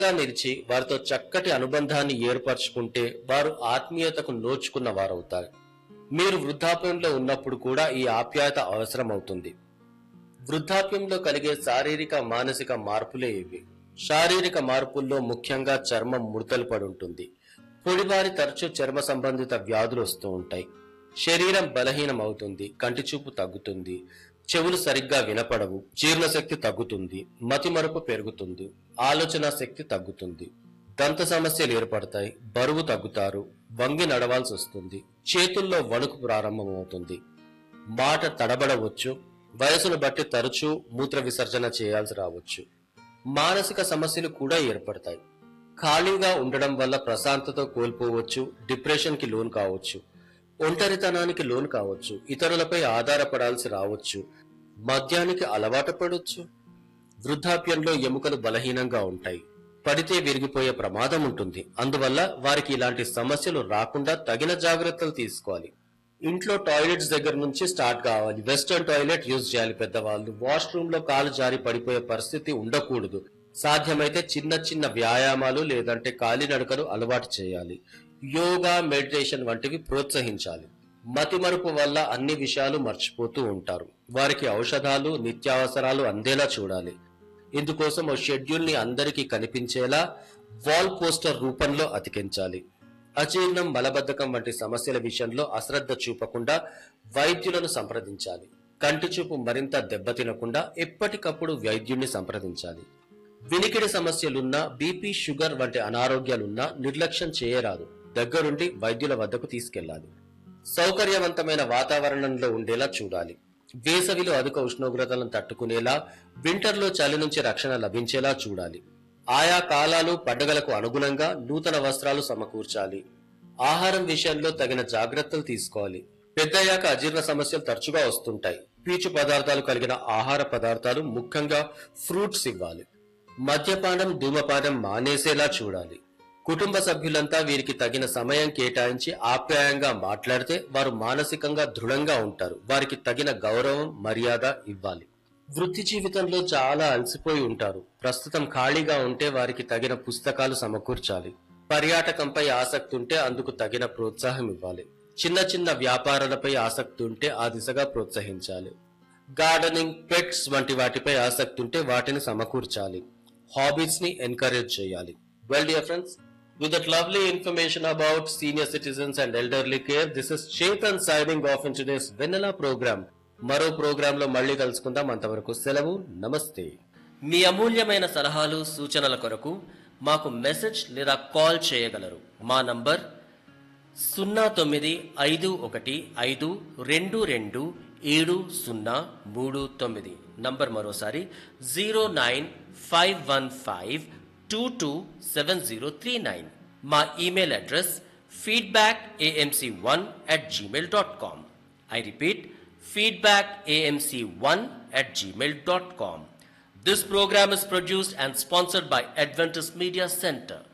నిలిచి వారితో చక్కటి అనుబంధాన్ని ఏర్పరచుకుంటే వారు ఆత్మీయతకు నోచుకున్న వారవుతారు మీరు వృద్ధాప్యంలో ఉన్నప్పుడు కూడా ఈ ఆప్యాయత అవసరం అవుతుంది వృద్ధాప్యంలో కలిగే శారీరక మానసిక మార్పులే ఇవి శారీరక మార్పుల్లో ముఖ్యంగా చర్మం ముడతలు పడి ఉంటుంది పొడిబారి తరచూ చర్మ సంబంధిత వ్యాధులు వస్తూ ఉంటాయి శరీరం బలహీనం అవుతుంది కంటి చూపు తగ్గుతుంది చెవులు సరిగ్గా వినపడవు జీర్ణశక్తి తగ్గుతుంది మతిమరుపు పెరుగుతుంది ఆలోచన శక్తి తగ్గుతుంది దంత సమస్యలు ఏర్పడతాయి బరువు తగ్గుతారు వంగి నడవాల్సి వస్తుంది చేతుల్లో వణుకు ప్రారంభమవుతుంది మాట తడబడవచ్చు వయసును బట్టి తరచూ మూత్ర విసర్జన చేయాల్సి రావచ్చు మానసిక సమస్యలు కూడా ఏర్పడతాయి ఖాళీగా ఉండడం వల్ల ప్రశాంతత కోల్పోవచ్చు డిప్రెషన్ కి లోన్ కావచ్చు ఒంటరితనానికి లోన్ కావచ్చు ఇతరులపై ఆధారపడాల్సి రావచ్చు మద్యానికి అలవాటు పడవచ్చు వృద్ధాప్యంలో ఎముకలు బలహీనంగా ఉంటాయి పడితే విరిగిపోయే ప్రమాదం ఉంటుంది అందువల్ల వారికి ఇలాంటి సమస్యలు రాకుండా తగిన జాగ్రత్తలు తీసుకోవాలి ఇంట్లో టాయిలెట్స్ దగ్గర నుంచి స్టార్ట్ కావాలి వెస్టర్న్ టాయిలెట్ యూజ్ చేయాలి పెద్దవాళ్ళు వాష్రూమ్ లో కాలు జారి పడిపోయే పరిస్థితి ఉండకూడదు సాధ్యమైతే చిన్న చిన్న వ్యాయామాలు లేదంటే కాలినడకలు అలవాటు చేయాలి యోగా మెడిటేషన్ వంటివి ప్రోత్సహించాలి మతిమరుపు వల్ల అన్ని విషయాలు మర్చిపోతూ ఉంటారు వారికి ఔషధాలు నిత్యావసరాలు అందేలా చూడాలి ఇందుకోసం ఓ షెడ్యూల్ ని అందరికీ కనిపించేలా వాల్ పోస్టర్ రూపంలో అతికించాలి అజీర్ణం మలబద్ధకం వంటి సమస్యల విషయంలో అశ్రద్ధ చూపకుండా వైద్యులను సంప్రదించాలి కంటి చూపు మరింత దెబ్బతినకుండా ఎప్పటికప్పుడు వైద్యుణ్ణి సంప్రదించాలి వినికిడి సమస్యలున్నా బీపీ షుగర్ వంటి అనారోగ్యాలున్నా నిర్లక్ష్యం చేయరాదు దగ్గరుండి వైద్యుల వద్దకు తీసుకెళ్లాలి సౌకర్యవంతమైన వాతావరణంలో ఉండేలా చూడాలి వేసవిలో అధిక ఉష్ణోగ్రతలను తట్టుకునేలా వింటర్లో చలి నుంచి రక్షణ లభించేలా చూడాలి ఆయా కాలాలు పండుగలకు అనుగుణంగా నూతన వస్త్రాలు సమకూర్చాలి ఆహారం విషయంలో తగిన జాగ్రత్తలు తీసుకోవాలి పెద్దయ్యాక అజీర్ణ సమస్యలు తరచుగా వస్తుంటాయి పీచు పదార్థాలు కలిగిన ఆహార పదార్థాలు ముఖ్యంగా ఫ్రూట్స్ ఇవ్వాలి మద్యపానం ధూమపానం మానేసేలా చూడాలి కుటుంబ సభ్యులంతా వీరికి తగిన సమయం కేటాయించి ఆప్యాయంగా మాట్లాడితే వారు మానసికంగా దృఢంగా ఉంటారు వారికి తగిన గౌరవం మర్యాద ఇవ్వాలి వృత్తి జీవితంలో చాలా అలసిపోయి ఉంటారు ప్రస్తుతం ఖాళీగా ఉంటే వారికి తగిన పుస్తకాలు సమకూర్చాలి పర్యాటకంపై ఆసక్తి ఉంటే అందుకు తగిన ప్రోత్సాహం ఇవ్వాలి చిన్న చిన్న వ్యాపారాలపై ఆసక్తి ఉంటే ఆ దిశగా ప్రోత్సహించాలి గార్డెనింగ్ పెట్స్ వంటి వాటిపై ఆసక్తి ఉంటే వాటిని సమకూర్చాలి హాబీస్ ని ఎంకరేజ్ చేయాలి well dear friends With that lovely information about senior citizens and elderly care, this is Chetan signing off in today's Vanilla program. మరో ప్రోగ్రామ్ లో మళ్ళీ కలుసుకుందాం అంతవరకు సెలవు నమస్తే మీ అమూల్యమైన సలహాలు సూచనల కొరకు మాకు మెసేజ్ లేదా కాల్ చేయగలరు మా నంబర్ సున్నా తొమ్మిది ఐదు ఒకటి ఐదు రెండు రెండు ఏడు సున్నా మూడు తొమ్మిది నంబర్ మరోసారి zero nine five one five two two seven zero three nine మా email address feedback AMC one at Gmail dot com I repeat feedback AMC one at Gmail dot com this programme is produced and sponsored by Adventist Media Center.